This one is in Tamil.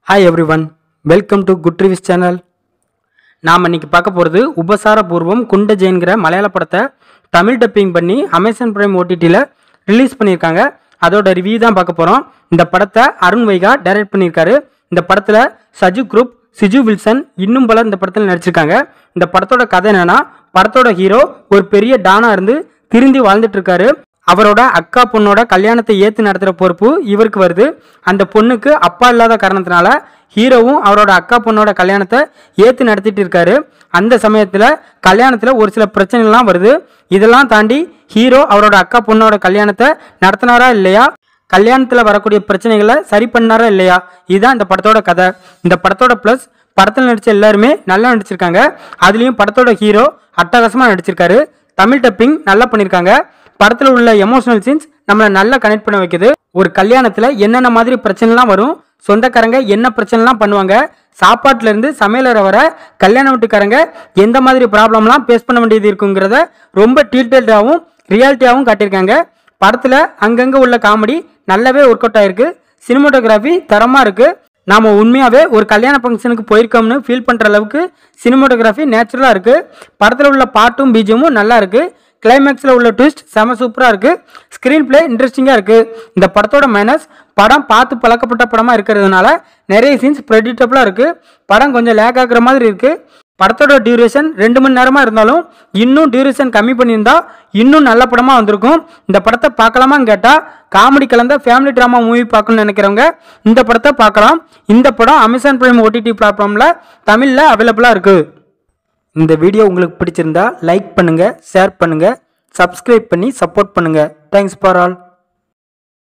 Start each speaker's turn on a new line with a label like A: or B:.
A: hi everyone welcome to good reviews channel நாம் இன்னைக்கு பார்க்க போகிறது உபசார பூர்வம் குண்ட ஜெயின்கிற மலையாள படத்தை தமிழ் டப்பிங் பண்ணி அமேசான் பிரைம் ஓடிடியில் ரிலீஸ் பண்ணியிருக்காங்க அதோட ரிவ்யூ தான் பார்க்க போகிறோம் இந்த படத்தை அருண் வைகா டைரக்ட் பண்ணியிருக்காரு இந்த படத்தில் சஜு குரூப் சிஜு வில்சன் இன்னும் பலர் இந்த படத்தில் நடிச்சிருக்காங்க இந்த படத்தோட கதை என்னன்னா படத்தோட ஹீரோ ஒரு பெரிய டானா இருந்து திருந்தி வாழ்ந்துட்டு இருக்காரு அவரோட அக்கா பொண்ணோட கல்யாணத்தை ஏத்து நடத்துற பொறுப்பு இவருக்கு வருது அந்த பொண்ணுக்கு அப்பா இல்லாத காரணத்தினால ஹீரோவும் அவரோட அக்கா பொண்ணோட கல்யாணத்தை ஏத்து நடத்திட்டு இருக்காரு அந்த சமயத்துல கல்யாணத்துல ஒரு சில பிரச்சனைலாம் வருது இதெல்லாம் தாண்டி ஹீரோ அவரோட அக்கா பொண்ணோட கல்யாணத்தை நடத்தினாரா இல்லையா கல்யாணத்துல வரக்கூடிய பிரச்சனைகளை சரி பண்ணாரா இல்லையா இதுதான் இந்த படத்தோட கதை இந்த படத்தோட ப்ளஸ் படத்தில் நடிச்ச எல்லாருமே நல்லா நடிச்சிருக்காங்க அதுலேயும் படத்தோட ஹீரோ அட்டகாசமாக நடிச்சிருக்காரு தமிழ் டப்பிங் நல்லா பண்ணியிருக்காங்க படத்தில் உள்ள எமோஷனல் சீன்ஸ் நம்மளை நல்லா கனெக்ட் பண்ண வைக்குது ஒரு கல்யாணத்தில் என்னென்ன மாதிரி பிரச்சனைலாம் வரும் சொந்தக்காரங்க என்ன பிரச்சனைலாம் பண்ணுவாங்க சாப்பாட்டுல இருந்து சமையலறை வர கல்யாண வீட்டுக்காரங்க எந்த மாதிரி ப்ராப்ளம்லாம் ஃபேஸ் பண்ண வேண்டியது இருக்குங்கிறத ரொம்ப டீட்டெயில்டாகவும் ரியாலிட்டியாகவும் காட்டியிருக்காங்க படத்தில் அங்கங்கே உள்ள காமெடி நல்லாவே ஒர்க் அவுட் ஆயிருக்கு சினிமோட்டோகிராஃபி தரமாக இருக்கு நாம உண்மையாகவே ஒரு கல்யாண ஃபங்க்ஷனுக்கு போயிருக்கோம்னு ஃபீல் பண்ணுற அளவுக்கு சினிமோட்டோகிராஃபி நேச்சுரலாக இருக்கு படத்தில் உள்ள பாட்டும் பீஜமும் நல்லா இருக்கு கிளைமேக்ஸில் உள்ள ட்விஸ்ட் செம சூப்பராக இருக்கு ஸ்க்ரீன் பிளே இன்ட்ரெஸ்டிங்காக இருக்கு இந்த படத்தோட மைனஸ் படம் பார்த்து பழக்கப்பட்ட படமாக இருக்கிறதுனால நிறைய சீன்ஸ் ப்ரெடிக்டபுளாக இருக்கு படம் கொஞ்சம் லேக் ஆகுற மாதிரி இருக்கு படத்தோட டியூரேஷன் ரெண்டு மணி நேரமாக இருந்தாலும் இன்னும் டியூரேஷன் கம்மி பண்ணியிருந்தா இன்னும் நல்ல படமாக வந்திருக்கும் இந்த படத்தை பார்க்கலாமான்னு கேட்டால் காமெடி கலந்த ஃபேமிலி ட்ராமா மூவி பார்க்கணும்னு நினைக்கிறவங்க இந்த படத்தை பார்க்கலாம் இந்த படம் அமேசான் பிரைம் ஓடிடி பிளாட்ஃபார்மில் தமிழில் அவைலபிளாக இருக்குது இந்த வீடியோ உங்களுக்கு பிடிச்சிருந்தா லைக் பண்ணுங்கள் ஷேர் பண்ணுங்கள் சப்ஸ்கிரைப் பண்ணி சப்போர்ட் பண்ணுங்கள் தேங்க்ஸ் ஃபார் ஆல்